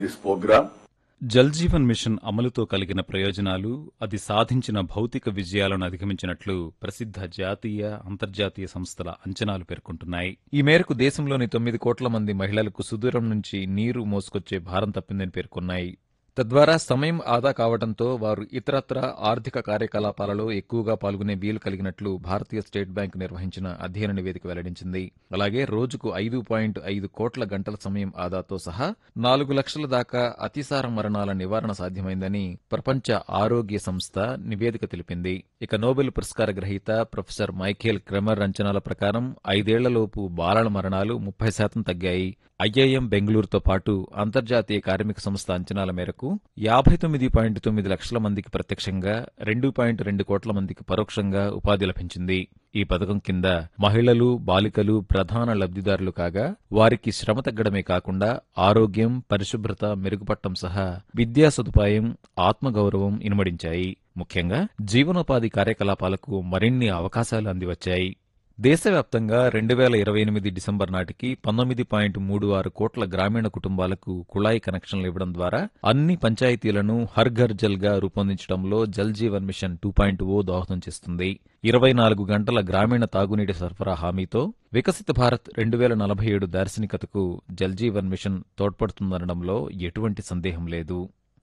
This program Jal Jeevan mission అమలుతో కలిగిన ప్రయోజనాలు అది సాధించిన భౌతిక విజయాలను అధిగమించినట్లు ప్రసిద్ధ జాతీయ అంతర్జాతీయ సంస్థల అంచనాలు పేర్కొంటున్నాయి ఈ మేరకు దేశంలోని తొమ్మిది కోట్ల మంది మహిళలకు సుదూరం నుంచి నీరు మోసుకొచ్చే భారం తప్పిందని పేర్కొన్నాయి తద్వారా సమయం ఆదా కావడంతో వారు ఇతరత్ర ఆర్థిక కార్యకలాపాలలో ఎక్కువగా పాల్గొనే వీలు కలిగినట్లు భారతీయ స్టేట్ బ్యాంక్ నిర్వహించిన అధ్యయన నివేదిక వెల్లడించింది అలాగే రోజుకు ఐదు పాయింట్ ఐదు కోట్ల గంటల సమయం ఆదాతో సహా నాలుగు లక్షల దాకా అతిసార మరణాల నివారణ సాధ్యమైందని ప్రపంచ ఆరోగ్య సంస్థ నివేదిక తెలిపింది ఇక నోబెల్ పురస్కార గ్రహీత ప్రొఫెసర్ మైఖేల్ క్రెమర్ అంచనాల ప్రకారం ఐదేళ్లలోపు బాలల మరణాలు ముప్పై శాతం తగ్గాయి ఐఐఎం బెంగళూరుతో పాటు అంతర్జాతీయ కార్మిక సంస్థ అంచనాల మేరకు యాభై తొమ్మిది పాయింట్ తొమ్మిది లక్షల మందికి ప్రత్యక్షంగా రెండు పాయింట్ రెండు కోట్ల మందికి పరోక్షంగా ఉపాధి లభించింది ఈ పథకం కింద మహిళలు బాలికలు ప్రధాన లబ్ధిదారులు కాగా వారికి శ్రమ తగ్గడమే కాకుండా ఆరోగ్యం పరిశుభ్రత మెరుగుపడటం సహా విద్యా సదుపాయం ఆత్మగౌరవం ఇనుమడించాయి ముఖ్యంగా జీవనోపాధి కార్యకలాపాలకు మరిన్ని అవకాశాలు అందివచ్చాయి దేశవ్యాప్తంగా రెండు వేల ఇరవై ఎనిమిది డిసెంబర్ నాటికి పంతొమ్మిది పాయింట్ మూడు ఆరు కోట్ల గ్రామీణ కుటుంబాలకు కుళాయి కనెక్షన్లు ఇవ్వడం ద్వారా అన్ని పంచాయతీలను హర్ ఘర్ జల్ గా రూపొందించడంలో Jal Jeevan mission two point O దోహదం చేస్తుంది ఇరవై నాలుగు గంటల గ్రామీణ తాగునీటి సరఫరా హామీతో వికసిత భారత్ రెండు వేల నలభై ఏడు దార్శనికతకు జల్ జీవన్ మిషన్ తోడ్పడుతుందనడంలో ఎటువంటి సందేహం లేదు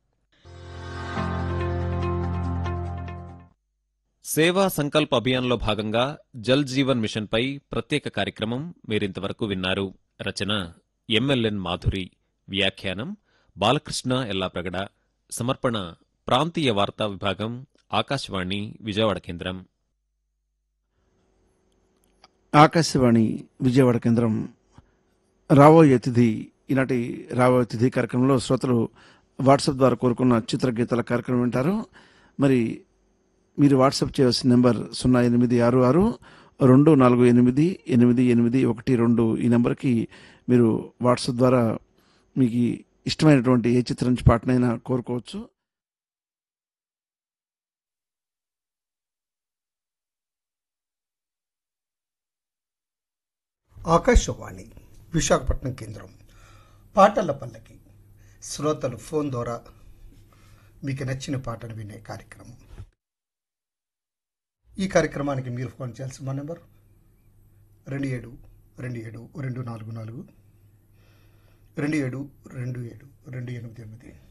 సేవా సంకల్ప్ అభియాన్లో భాగంగా జల్ జీవన్ మిషన్పై ప్రత్యేక కార్యక్రమం మీరింతవరకు విన్నారు రచన ఎంఎల్ఎన్ మాధురి వ్యాఖ్యానం బాలకృష్ణ ఎల్లాప్రగడ సమర్పణ ప్రాంతీయ వార్తా విభాగం ఆకాశవాణి విజయవాడ కేంద్రం ఆకాశవాణి విజయవాడ కేంద్రం రాబోయే తిథి ఈనాటి రాబోయే తిథి కార్యక్రమంలో శ్రోతలు వాట్సాప్ ద్వారా కోరుకున్న చిత్రగీతాల కార్యక్రమం వింటారు మరి మీరు వాట్సాప్ చేయవలసిన నెంబర్ సున్నా ఎనిమిది ఆరు ఆరు రెండు నాలుగు ఎనిమిది ఎనిమిది ఎనిమిది ఒకటి రెండు ఈ నెంబర్కి మీరు వాట్సాప్ ద్వారా మీకు ఇష్టమైనటువంటి ఏ చిత్రం నుంచి పాటనైనా కోరుకోవచ్చు ఆకాశవాణి విశాఖపట్నం కేంద్రం పాటల పల్లకి శ్రోతలు ఫోన్ ద్వారా మీకు నచ్చిన పాటను వినే కార్యక్రమం ఈ కార్యక్రమానికి మీరు ఫోన్ చేయాల్సిన మా నెంబర్ రెండు ఏడు రెండు ఏడు రెండు నాలుగు నాలుగు రెండు ఏడు రెండు ఏడు రెండు ఎనిమిది ఎనిమిది